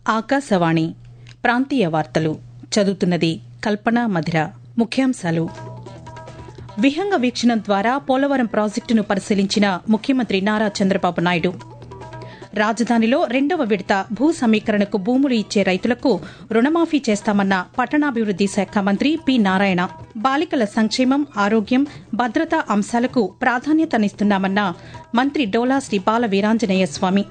ఆకాశవాణి ప్రాంతీయ వార్తలు చదువుతున్నది కల్పన మధిర ముఖ్యాంశాలు విహంగ వీక్షణం ద్వారా పోలవరం ప్రాజెక్టును పరిశీలించిన ముఖ్యమంత్రి నారా చంద్రబాబు నాయుడు రాజధానిలో రెండవ విడత భూ సమీకరణకు భూములు ఇచ్చే రైతులకు రుణమాఫీ చేస్తామన్న పట్టణాభివృద్ది శాఖ మంత్రి పి నారాయణ బాలికల సంక్షేమం ఆరోగ్యం భద్రతా అంశాలకు ప్రాధాన్యతనిస్తున్నామన్న మంత్రి డోలా శ్రీ బాల వీరాంజనేయ స్వామి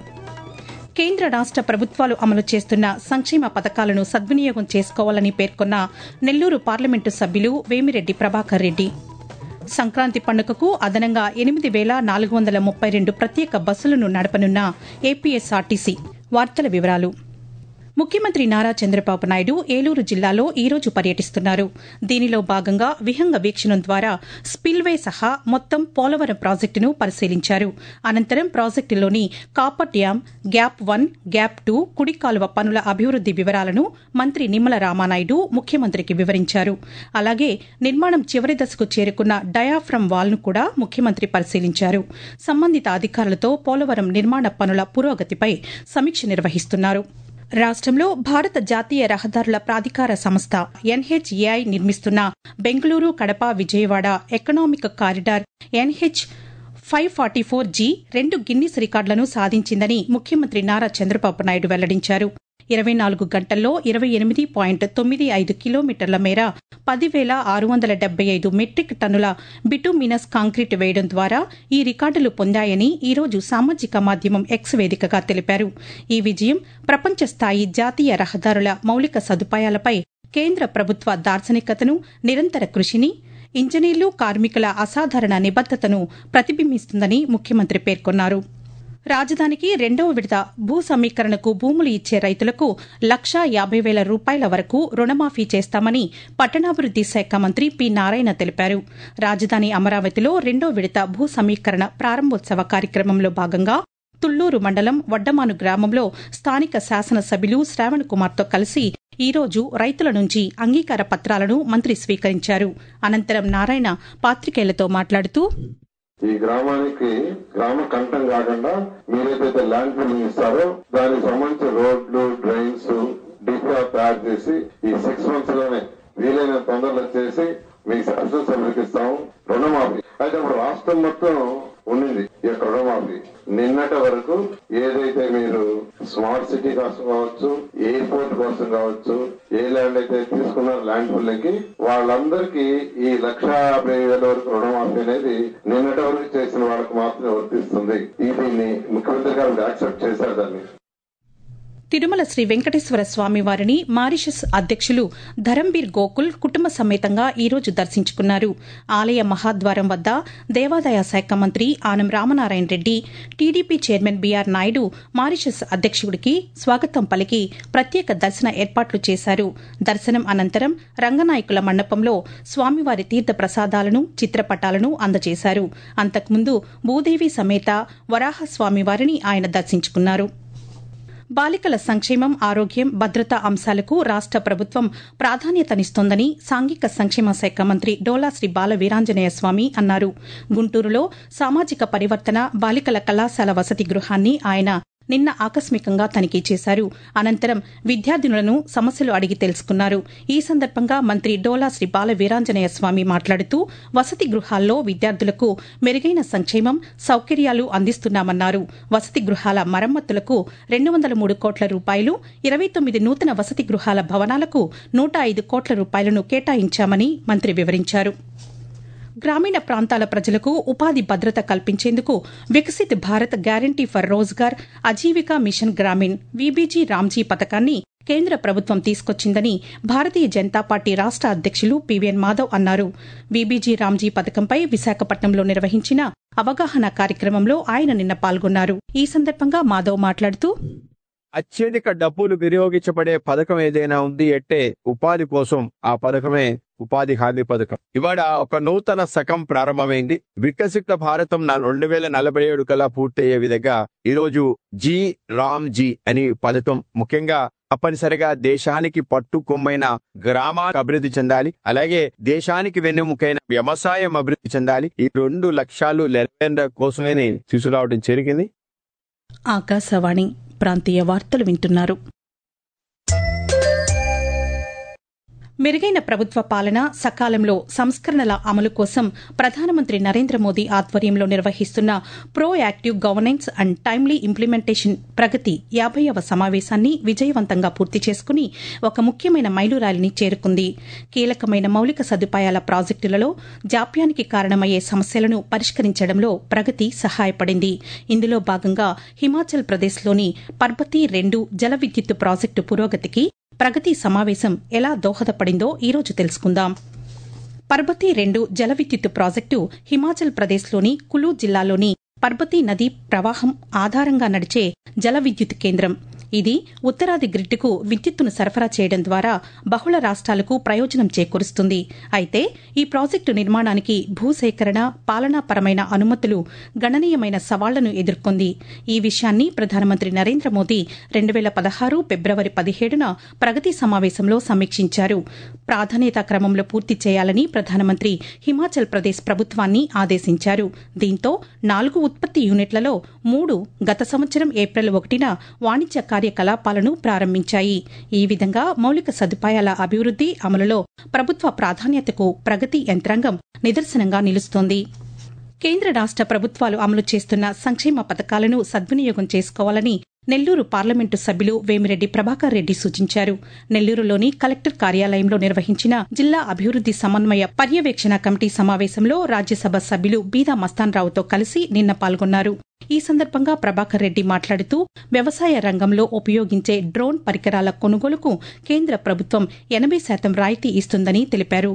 కేంద్ర రాష్ట ప్రభుత్వాలు అమలు చేస్తున్న సంక్షేమ పథకాలను సద్వినియోగం చేసుకోవాలని పేర్కొన్న నెల్లూరు పార్లమెంటు సభ్యులు వేమిరెడ్డి ప్రభాకర్ రెడ్డి సంక్రాంతి పండుగకు అదనంగా ఎనిమిది వేల నాలుగు వందల ముప్పై రెండు ప్రత్యేక బస్సులను నడపనున్న ఏపీఎస్ఆర్టీసీ వార్తల వివరాలు ముఖ్యమంత్రి నారా చంద్రబాబు నాయుడు ఏలూరు జిల్లాలో ఈ రోజు పర్యటిస్తున్నారు దీనిలో భాగంగా విహంగ వీక్షణం ద్వారా స్పిల్వే సహా మొత్తం పోలవరం ప్రాజెక్టును పరిశీలించారు అనంతరం ప్రాజెక్టులోని coffer dam gap one gap two కుడి కాలువ పనుల అభివృద్ది వివరాలను మంత్రి నిమ్మల రామానాయుడు ముఖ్యమంత్రికి వివరించారు అలాగే నిర్మాణం చివరి దశకు చేరుకున్న డయాఫ్రమ్ వాల్ను కూడా ముఖ్యమంత్రి పరిశీలించారు సంబంధిత అధికారులతో పోలవరం నిర్మాణ పనుల పురోగతిపై సమీక్ష నిర్వహిస్తున్నారు రాష్టంలో భారత జాతీయ రహదారుల ప్రాధికార సంస్థ ఎన్హెచ్ఏఐ నిర్మిస్తున్న Bengaluru Kadapa Vijayawada economic corridor NH five forty four G రెండు గిన్నిస్ రికార్డులను సాధించిందని ముఖ్యమంత్రి నారా చంద్రబాబు నాయుడు వెల్లడించారు ఇరవై నాలుగు గంటల్లో ఇరవై ఎనిమిది పాయింట్ తొమ్మిది ఐదు కిలోమీటర్ల మేర పదివేల ఆరు వందల డెబ్బై ఐదు మెట్రిక్ టన్నుల బిటుమినస్ కాంక్రీట్ వేయడం ద్వారా ఈ రికార్డులు పొందాయని ఈరోజు సామాజిక మాధ్యమం ఎక్స్ వేదికగా తెలిపారు ఈ విజయం ప్రపంచ స్థాయి జాతీయ రహదారుల మౌలిక సదుపాయాలపై కేంద్ర ప్రభుత్వ దార్శనికతను నిరంతర కృషిని ఇంజనీర్లు కార్మికుల అసాధారణ నిబద్దతను ప్రతిబింబిస్తుందని ముఖ్యమంత్రి పేర్కొన్నారు రాజధానికి రెండవ విడత భూ సమీకరణకు భూములు ఇచ్చే రైతులకు లక్షా యాబై వేల రూపాయల వరకు రుణమాఫీ చేస్తామని పట్టణాభివృద్ది శాఖ మంత్రి పి నారాయణ తెలిపారు రాజధాని అమరావతిలో రెండో విడత భూ సమీకరణ ప్రారంభోత్సవ కార్యక్రమంలో భాగంగా తుళ్లూరు మండలం వడ్డమాను గ్రామంలో స్థానిక శాసనసభ్యులు శ్రావణ్ కుమార్తో కలిసి ఈ రోజు రైతుల నుంచి అంగీకార పత్రాలను మంత్రి స్వీకరించారు అనంతరం నారాయణ పాతికేయులతో మాట్లాడుతూ ఈ గ్రామానికి గ్రామ కంఠం కాకుండా మీరేదైతే ల్యాండ్ ఫిల్లింగ్ ఇస్తారో దానికి సంబంధించి రోడ్లు డ్రైన్స్ డిపో తయారు చేసి ఈ సిక్స్ మంత్స్ లోనే వీలైన తొందరలో చేసి మీకు శాసనసభ్యులకు ఇస్తాము రుణమాఫీ అయితే ఇప్పుడు రాష్ట్రం మొత్తం ఉండింది ఈ యొక్క రుణమాఫీ నిన్నటి వరకు ఏదైతే మీరు స్మార్ట్ సిటీ కోసం కావచ్చు ఎయిర్పోర్ట్ కోసం కావచ్చు ఏ ల్యాండ్ అయితే తీసుకున్నారో ల్యాండ్ ఫుల్కి వాళ్ళందరికీ ఈ లక్ష యాభై వేల వరకు రుణమాఫీ అనేది నిన్నటి వరకు చేసిన వాళ్ళకి మాత్రమే వర్తిస్తుంది ఈ దీన్ని ముఖ్యమంత్రి గారు యాక్సెప్ట్ చేశారు దాన్ని తిరుమల శ్రీ వెంకటేశ్వర స్వామి వారిని మారిషస్ అధ్యక్షులు ధరంబీర్ గోకుల్ కుటుంబ సమేతంగా ఈ రోజు దర్శించుకున్నారు ఆలయ మహాద్వారం వద్ద దేవాదాయ శాఖ మంత్రి Anam Ramanarayana Reddy TDP chairman B R Naidu Mauritius అధ్యక్షుడికి స్వాగతం పలికి ప్రత్యేక దర్శన ఏర్పాట్లు చేశారు దర్శనం అనంతరం రంగనాయకుల మండపంలో స్వామివారి తీర్థ ప్రసాదాలను చిత్రపటాలను అందజేశారు అంతకుముందు భూదేవి సమేత వరాహస్వామి వారిని ఆయన దర్శించుకున్నారు బాలికల సంక్షేమం ఆరోగ్యం భద్రతా అంశాలకు రాష్ట ప్రభుత్వం ప్రాధాన్యతనిస్తోందని సాంఘిక సంక్షేమ శాఖ మంత్రి డోలా శ్రీ బాల వీరాంజనేయ స్వామి అన్నారు గుంటూరులో సామాజిక పరివర్తన బాలికల కళాశాల వసతి గృహాన్ని ఆయన నిన్న ఆకస్మికంగా తనిఖీ చేశారు అనంతరం విద్యార్థినులను సమస్యలు అడిగి తెలుసుకున్నారు ఈ సందర్భంగా మంత్రి డోలా శ్రీ బాల వీరాంజనేయ స్వామి మాట్లాడుతూ వసతి గృహాల్లో విద్యార్థులకు మెరుగైన సంక్షేమం సౌకర్యాలు అందిస్తున్నామన్నారు వసతి గృహాల మరమ్మతులకు రెండు వందల మూడు కోట్ల రూపాయలు ఇరవై తొమ్మిది నూతన వసతి గృహాల భవనాలకు నూట ఐదు కోట్ల రూపాయలను కేటాయించామని మంత్రి వివరించారు గ్రామీణ ప్రాంతాల ప్రజలకు ఉపాధి భద్రత కల్పించేందుకు Viksit Bharat guarantee for Rozgar Ajeevika mission Grameen VBG RAM G పథకాన్ని కేంద్ర ప్రభుత్వం తీసుకొచ్చిందని భారతీయ జనతా పార్టీ రాష్ట అధ్యక్షులు పీవీఎన్ మాధవ్ అన్నారు వీబీజీ రామ్జీ పథకంపై విశాఖపట్నంలో నిర్వహించిన అవగాహన కార్యక్రమంలో ఆయన నిన్న పాల్గొన్నారు ఈ సందర్భంగా మాధవ్ మాట్లాడుతూ అత్యధిక డబ్బులు వినియోగించబడే పథకం ఏదైనా ఉంది అంటే ఉపాధి కోసం ఆ పథకమే ఉపాధి హామీ పథకం ఇవాళ ఒక నూతన శకం ప్రారంభమైంది వికసిత భారతం నా రెండు వేల నలభై ఏడు కల్లా పూర్తయ్యే విధంగా ఈరోజు జీ రామ్ జీ అని పథకం ముఖ్యంగా తప్పనిసరిగా దేశానికి పట్టు కొమ్మైన గ్రామాలు అభివృద్ధి చెందాలి అలాగే దేశానికి వెన్నెముకైన వ్యవసాయం అభివృద్ధి చెందాలి ఈ రెండు లక్ష్యాలు నెరవేరడం కోసమే తీసుకురావడం జరిగింది ఆకాశవాణి ప్రాంతీయ వార్తలు వింటున్నారు మెరుగైన ప్రభుత్వ పాలన సకాలంలో సంస్కరణల అమలు కోసం ప్రధానమంత్రి నరేంద్ర మోదీ ఆధ్వర్యంలో నిర్వహిస్తున్న proactive governance and timely implementation Pragati యాభైవ సమావేశాన్ని విజయవంతంగా పూర్తి చేసుకుని ఒక ముఖ్యమైన మైలురాయిని చేరుకుంది కీలకమైన మౌలిక సదుపాయాల ప్రాజెక్టులలో జాప్యానికి కారణమయ్యే సమస్యలను పరిష్కరించడంలో ప్రగతి సహాయపడింది ఇందులో భాగంగా హిమాచల్ ప్రదేశ్లోని పర్బతి రెండు జల విద్యుత్ ప్రాజెక్టు పురోగతికి ప్రగతి సమావేశం ఎలా దోహదపడిందో ఈరోజు తెలుసుకుందాం పర్బతి రెండు జల విద్యుత్ ప్రాజెక్టు హిమాచల్ ప్రదేశ్లోని కులు జిల్లాలోని పర్బతి నదీ ప్రవాహం ఆధారంగా నడిచే జల విద్యుత్ కేంద్రం ఇది ఉత్తరాది గ్రిడ్కు విద్యుత్తును సరఫరా చేయడం ద్వారా బహుళ రాష్ట్రాలకు ప్రయోజనం చేకూరుస్తుంది అయితే ఈ ప్రాజెక్టు నిర్మాణానికి భూసేకరణ పాలనాపరమైన అనుమతులు గణనీయమైన సవాళ్లను ఎదుర్కొంది ఈ విషయాన్ని ప్రధానమంత్రి నరేంద్ర మోదీ రెండు వేల పదహారు ఫిబ్రవరి పదిహేడున ప్రగతి సమావేశంలో సమీక్షించారు ప్రాధాన్యతా క్రమంలో పూర్తి చేయాలని ప్రధానమంత్రి హిమాచల్ ప్రదేశ్ ప్రభుత్వాన్ని ఆదేశించారు దీంతో నాలుగు ఉత్పత్తి యూనిట్లలో మూడు గత సంవత్సరం ఏప్రిల్ ఒకటిన వాణిజ్య కార్యకలాపాలను ప్రారంభించాయి ఈ విధంగా మౌలిక సదుపాయాల అభివృద్ది అమలులో ప్రభుత్వ ప్రాధాన్యతకు ప్రగతి యంత్రాంగం నిదర్శనంగా నిలుస్తోంది కేంద్ర రాష్ట ప్రభుత్వాలు అమలు చేస్తున్న సంక్షేమ పథకాలను సద్వినియోగం చేసుకోవాలని నెల్లూరు పార్లమెంటు సభ్యులు వేమిరెడ్డి ప్రభాకర్ రెడ్డి సూచించారు నెల్లూరులోని కలెక్టర్ కార్యాలయంలో నిర్వహించిన జిల్లా అభివృద్ది సమన్వయ పర్యవేక్షణ కమిటీ సమావేశంలో రాజ్యసభ సభ్యులు బీదా మస్తాన్రావుతో కలిసి నిన్న పాల్గొన్నారు ఈ సందర్భంగా ప్రభాకర్ రెడ్డి మాట్లాడుతూ వ్యవసాయ రంగంలో ఉపయోగించే డ్రోన్ పరికరాల కొనుగోలుకు కేంద్ర ప్రభుత్వం ఎనబై శాతం రాయితీ ఇస్తుందని తెలిపారు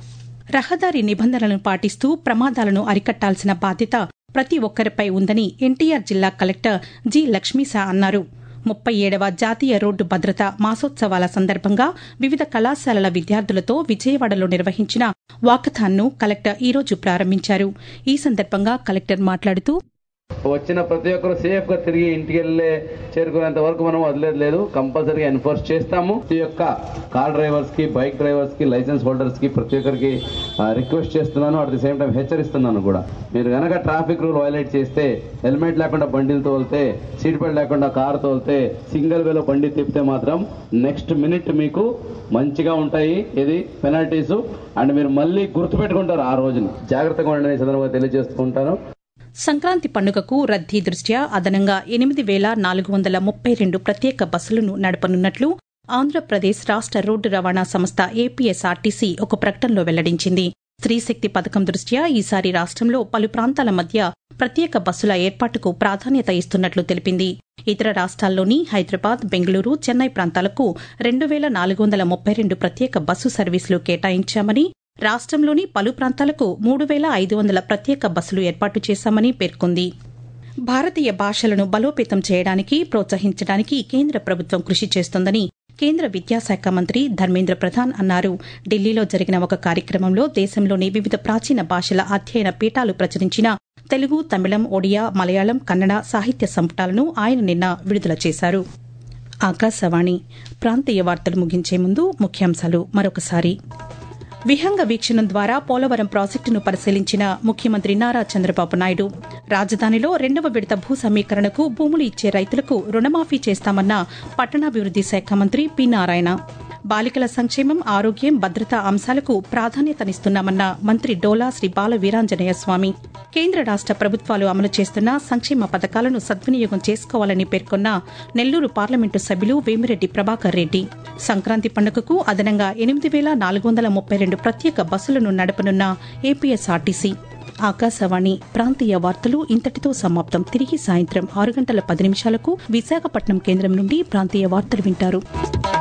రహదారి నిబంధనలను పాటిస్తూ ప్రమాదాలను అరికట్టాల్సిన బాధ్యత ప్రతి ఒక్కరిపై ఉందని ఎన్టీఆర్ జిల్లా కలెక్టర్ జి లక్ష్మీశా అన్నారు ముప్పై ఏడవ జాతీయ రోడ్డు భద్రత మాసోత్సవాల సందర్భంగా వివిధ కళాశాలల విద్యార్థులతో విజయవాడలో నిర్వహించిన వాకథాన్ను కలెక్టర్ ఈరోజు ప్రారంభించారు ఈ సందర్భంగా కలెక్టర్ మాట్లాడుతూ వచ్చిన ప్రతి ఒక్కరు సేఫ్ గా తిరిగి ఇంటికి వెళ్ళే చేరుకునేంత వరకు మనం వదిలేదు లేదు కంపల్సరీగా ఎన్ఫోర్స్ చేస్తాము ప్రతి ఒక్క కార్ డ్రైవర్స్ కి బైక్ డ్రైవర్స్ కి లైసెన్స్ హోల్డర్స్ కి ప్రతి ఒక్కరికి రిక్వెస్ట్ చేస్తున్నాను అట్ ది సేమ్ టైం హెచ్చరిస్తున్నాను కూడా మీరు గనక ట్రాఫిక్ రూల్ వైలేట్ చేస్తే హెల్మెట్ లేకుండా బండిలు తోలితే సీట్ బెల్ట్ లేకుండా కార్ తోలితే సింగిల్ వేలో బండి తిప్పితే మాత్రం నెక్స్ట్ మినిట్ మీకు మంచిగా ఉంటాయి ఇది పెనాల్టీస్ అండ్ మీరు మళ్ళీ గుర్తుపెట్టుకుంటారు ఆ రోజుని జాగ్రత్తగా ఉండండి ఈ సందర్భంగా తెలియజేసుకుంటాను సంక్రాంతి పండుగకు రద్దీ దృష్ట్యా అదనంగా ఎనిమిది వేల నాలుగు వందల ముప్పై రెండు ప్రత్యేక బస్సులను నడపనున్నట్లు ఆంధ్రప్రదేశ్ రాష్ట రోడ్డు రవాణా సంస్థ ఏపీఎస్ఆర్టీసీ ఒక ప్రకటనలో వెల్లడించింది స్త్రీశక్తి పథకం దృష్ట్యా ఈసారి రాష్టంలో పలు ప్రాంతాల మధ్య ప్రత్యేక బస్సుల ఏర్పాటుకు ప్రాధాన్యత ఇస్తున్నట్లు తెలిపింది ఇతర రాష్ట్రాల్లోని హైదరాబాద్ బెంగళూరు చెన్నై ప్రాంతాలకు రెండు వేల నాలుగు వందల ముప్పై రెండు ప్రత్యేక బస్సు సర్వీసులు కేటాయించామని రాష్ట్రంలోని పలు ప్రాంతాలకు మూడు వేల ఐదు వందల ప్రత్యేక బస్సులు ఏర్పాటు చేశామని పేర్కొంది భారతీయ భాషలను బలోపేతం చేయడానికి ప్రోత్సహించడానికి కేంద్ర ప్రభుత్వం కృషి చేస్తోందని కేంద్ర విద్యాశాఖ మంత్రి ధర్మేంద్ర ప్రధాన్ అన్నారు ఢిల్లీలో జరిగిన ఒక కార్యక్రమంలో దేశంలోని వివిధ ప్రాచీన భాషల అధ్యయన పీఠాలు ప్రచురించిన తెలుగు తమిళం ఒడియా మలయాళం కన్నడ సాహిత్య సంపుటాలను ఆయన నిన్న విడుదల చేశారు ఆకాశవాణి ప్రాంతీయ వార్తలు ముగించే ముందు ముఖ్యాంశాలు మరొకసారి విహంగ వీక్షణం ద్వారా పోలవరం ప్రాజెక్టును పరిశీలించిన ముఖ్యమంత్రి నారా చంద్రబాబు నాయుడు రాజధానిలో రెండవ విడత భూ సమీకరణకు భూములు ఇచ్చే రైతులకు రుణమాఫీ చేస్తామన్న పట్టణాభివృద్ది శాఖ మంత్రి పి నారాయణ బాలికల సంక్షేమం ఆరోగ్యం భద్రత అంశాలకు ప్రాధాన్యతనిస్తున్నామన్న మంత్రి డోలా శ్రీ బాల వీరాంజనేయ స్వామి కేంద్ర రాష్ట ప్రభుత్వాలు అమలు చేస్తున్న సంక్షేమ పథకాలను సద్వినియోగం చేసుకోవాలని పేర్కొన్న నెల్లూరు పార్లమెంటు సభ్యులు వేమిరెడ్డి ప్రభాకర్ రెడ్డి సంక్రాంతి పండుగకు అదనంగా ఎనిమిది వేల నాలుగు వందల ముప్పై రెండు ప్రత్యేక బస్సులను నడపనున్న ఏపీఎస్ఆర్టీసీ ఆకాశవాణి ప్రాంతీయ వార్తలు ఇంతటితో సమాప్తం తిరిగి సాయంత్రం ఆరు గంటల పది నిమిషాలకు విశాఖపట్నం కేంద్రం నుండి ప్రాంతీయ వార్తలు వింటారు